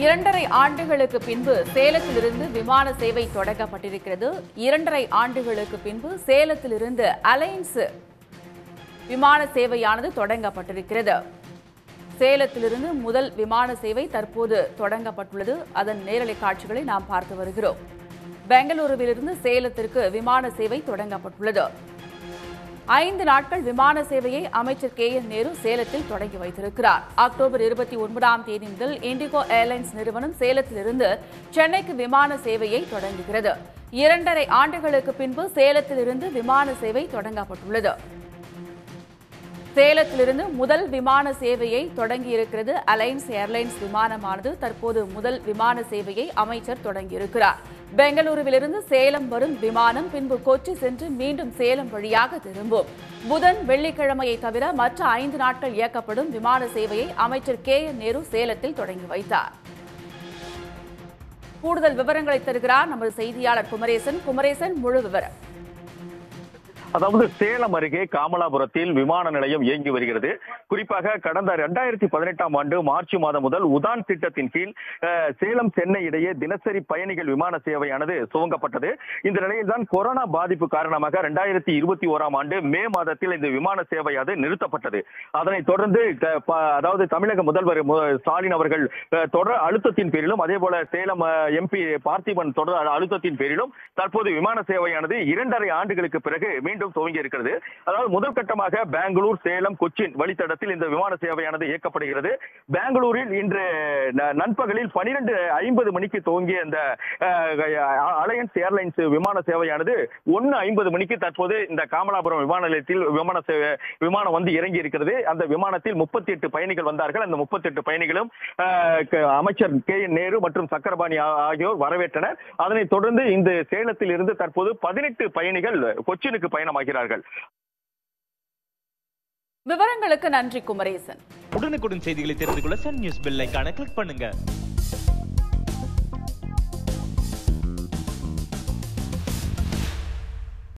இரண்டரை ஆண்டுகளுக்கு பின்பு சேலத்திலிருந்து விமான சேவை தொடங்கப்பட்டிருக்கிறது இரண்டரை ஆண்டுகளுக்கு பின்பு சேலத்திலிருந்து அலைன்ஸ் விமான சேவையானது தொடங்கப்பட்டிருக்கிறது சேலத்திலிருந்து முதல் விமான சேவை தற்போது தொடங்கப்பட்டுள்ளது அதன் நேரலை காட்சிகளை நாம் பார்த்து வருகிறோம் பெங்களூருவிலிருந்து சேலத்திற்கு விமான சேவை தொடங்கப்பட்டுள்ளது ஐந்து நாட்கள் விமான சேவையை அமைச்சர் கே என் நேரு சேலத்தில் தொடங்கி வைத்திருக்கிறார் அக்டோபர் இருபத்தி ஒன்பதாம் தேதி முதல் இண்டிகோ ஏர்லைன்ஸ் நிறுவனம் சேலத்திலிருந்து சென்னைக்கு விமான சேவையை தொடங்குகிறது இரண்டரை ஆண்டுகளுக்கு பின்பு சேலத்திலிருந்து விமான சேவை தொடங்கப்பட்டுள்ளது சேலத்திலிருந்து முதல் விமான சேவையை தொடங்கியிருக்கிறது அலைன்ஸ் ஏர்லைன்ஸ் விமானமானது தற்போது முதல் விமான சேவையை அமைச்சர் தொடங்கியிருக்கிறார் பெங்களூருவிலிருந்து சேலம் வரும் விமானம் பின்பு கொச்சி சென்று மீண்டும் சேலம் வழியாக திரும்பும் புதன் வெள்ளிக்கிழமையை தவிர மற்ற ஐந்து நாட்கள் இயக்கப்படும் விமான சேவையை அமைச்சர் கே என் நேரு சேலத்தில் தொடங்கி வைத்தார் கூடுதல் விவரங்களை தருகிறார் நமது செய்தியாளர் குமரேசன் குமரேசன் முழு விவரம் அதாவது சேலம் அருகே காமலாபுரத்தில் விமான நிலையம் இயங்கி வருகிறது குறிப்பாக கடந்த இரண்டாயிரத்தி பதினெட்டாம் ஆண்டு மார்ச் மாதம் முதல் உதான் திட்டத்தின் கீழ் அஹ், சேலம் சென்னை இடையே தினசரி பயணிகள் விமான சேவையானது துவங்கப்பட்டது இந்த நிலையில் தான் கொரோனா பாதிப்பு காரணமாக இரண்டாயிரத்தி இருபத்தி ஓராம் ஆண்டு மே மாதத்தில் இந்த விமான சேவை அது நிறுத்தப்பட்டது அதனைத் தொடர்ந்து த- ப- அதாவது தமிழக முதல்வர் மு- ஸ்டாலின் அவர்கள் அஹ், தொடர் அழுத்தத்தின் பேரிலும் அதே போல சேலம் எம்பி பார்த்திபன் தொடர் அழுத்தத்தின் பேரிலும் தற்போது விமான சேவையானது இரண்டரை ஆண்டுகளுக்கு பிறகு மீண்டும் துவங்கி இருக்கிறது அதாவது முதல் கட்டமாக பெங்களூர் சேலம் கொச்சின் வழித்தடத்தில் இந்த விமான சேவையானது இயக்கப்படுகிறது பெங்களூரில் இன்று ந- நண்பகலில் பனிரெண்டு ஐம்பது மணிக்கு துவங்கிய இந்த அஹ், அலையன்ஸ் ஏர்லைன்ஸ் விமான சேவையானது ஒன்னு ஐம்பது மணிக்கு தற்போது இந்த காமலாபுரம் விமான நிலையத்தில் விமான சேவை விமானம் வந்து இறங்கி இருக்கிறது அந்த விமானத்தில் முப்பத்தி எட்டு பயணிகள் வந்தார்கள் அந்த முப்பத்தி எட்டு பயணிகளும் அஹ், க- அமைச்சர் கே என் நேரு மற்றும் சக்கரபாணி ஆ- ஆகியோர் வரவேற்றனர் அதனைத் தொடர்ந்து இந்த சேலத்தில் இருந்து தற்போது பதினெட்டு பயணிகள் கொச்சினுக்கு பயணமாகிறார்கள் விவரங்களுக்கு நன்றி குமரேசன் உடனுக்குடன் செய்திகளை தெரிந்து கொள்ள சன் நியூஸ் பெல் ஐகானை கிளிக் பண்ணுங்க